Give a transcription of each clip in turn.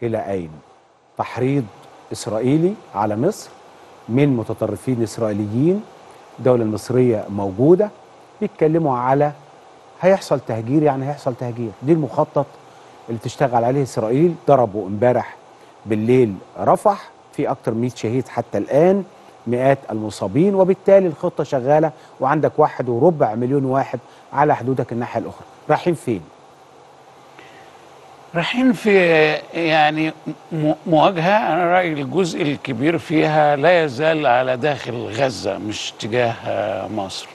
الى اين تحريض اسرائيلي على مصر من متطرفين اسرائيليين الدوله المصريه موجوده بيتكلموا على هيحصل تهجير يعني هيحصل تهجير دي المخطط اللي تشتغل عليه اسرائيل ضربوا امبارح بالليل رفح في اكتر من 100 شهيد حتى الان مئات المصابين وبالتالي الخطه شغاله وعندك واحد وربع مليون واحد على حدودك الناحيه الاخرى رايحين فين رايحين في يعني م- مواجهه انا رايي الجزء الكبير فيها لا يزال على داخل غزه مش تجاه آه، مصر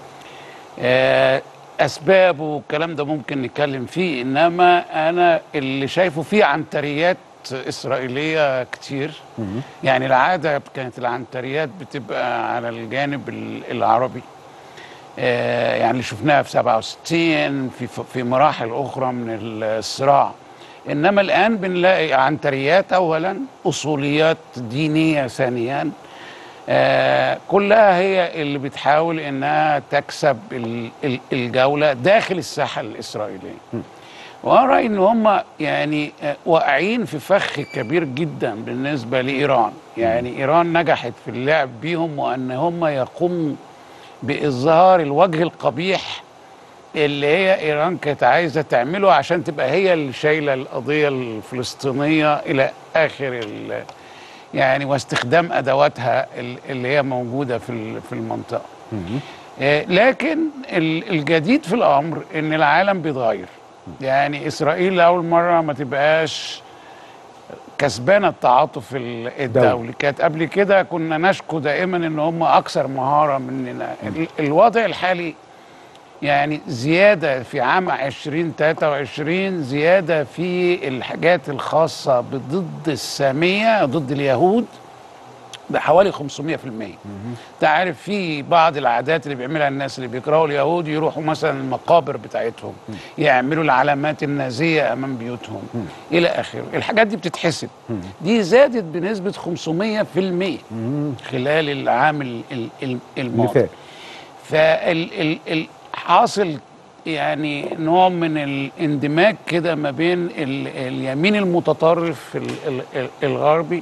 آه، اسباب والكلام ده ممكن نتكلم فيه انما انا اللي شايفه فيه عنتريات اسرائيليه كتير يعني العاده كانت العنتريات بتبقى على الجانب ال- العربي آه، يعني اللي شفناها في 67 في في مراحل اخرى من الصراع انما الان بنلاقي عنتريات اولا اصوليات دينيه ثانيا آه، كلها هي اللي بتحاول انها تكسب ال- ال- الجوله داخل الساحه الاسرائيليه وانا رايي ان هم يعني آه، واقعين في فخ كبير جدا بالنسبه لايران يعني ايران نجحت في اللعب بيهم وان هم يقوموا باظهار الوجه القبيح اللي هي ايران كانت عايزه تعمله عشان تبقى هي اللي شايله القضيه الفلسطينيه الى اخر ال- يعني واستخدام ادواتها ال- اللي هي موجوده في ال- في المنطقه. آه، لكن ال- الجديد في الامر ان العالم بيتغير. يعني اسرائيل لاول مره ما تبقاش كسبانه التعاطف ال- الدولي كانت قبل كده كنا نشكو دائما ان هم اكثر مهاره مننا ال- الوضع الحالي يعني زياده في عام 2023 زياده في الحاجات الخاصه بضد الساميه ضد اليهود بحوالي 500% انت عارف في بعض العادات اللي بيعملها الناس اللي بيكرهوا اليهود يروحوا مثلا المقابر بتاعتهم يعملوا العلامات النازيه امام بيوتهم الى اخره الحاجات دي بتتحسب دي زادت بنسبه 500% خلال العام ال- ال- ال- الماضي مثال فالحاصل يعني نوع من الاندماج كده ما بين ال- اليمين المتطرف ال- ال- ال- الغربي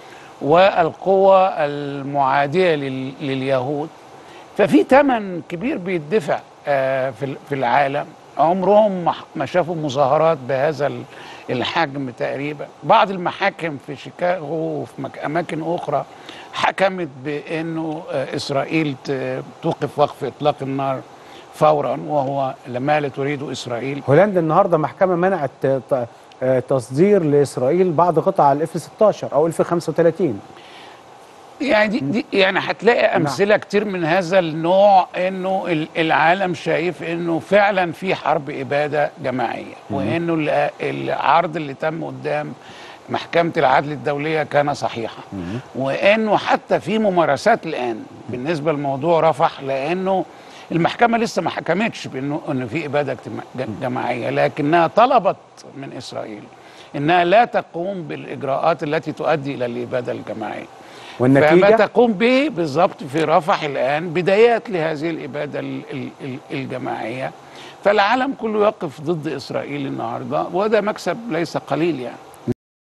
والقوى المعادية لل- لليهود ففي ثمن كبير بيدفع آه، في ال- في العالم عمرهم ما- ما شافوا مظاهرات بهذا ال- الحجم تقريبا بعض المحاكم في شيكاغو وفي مك- أماكن أخرى حكمت بأنه آه، إسرائيل ت- توقف وقف إطلاق النار فورا وهو ما لا تريده إسرائيل هولندا النهارده محكمه منعت ت- آه، تصدير لاسرائيل بعض قطع الاف 16 او اف 35 يعني دي, دي يعني هتلاقي امثله كتير من هذا النوع انه ال- العالم شايف انه فعلا في حرب اباده جماعيه وانه ال- العرض اللي تم قدام محكمه العدل الدوليه كان صحيحا وانه حتى في ممارسات الان بالنسبه لموضوع رفح لانه المحكمه لسه ما حكمتش بانه انه في اباده اجتماع- ج- جماعيه لكنها طلبت من اسرائيل انها لا تقوم بالاجراءات التي تؤدي الى الاباده الجماعيه فما والنتيجه تقوم به بالضبط في رفح الآن بدايات لهذه الإبادة ال- ال- ال- الجماعية فالعالم كله يقف ضد إسرائيل النهاردة وده مكسب ليس قليل يعني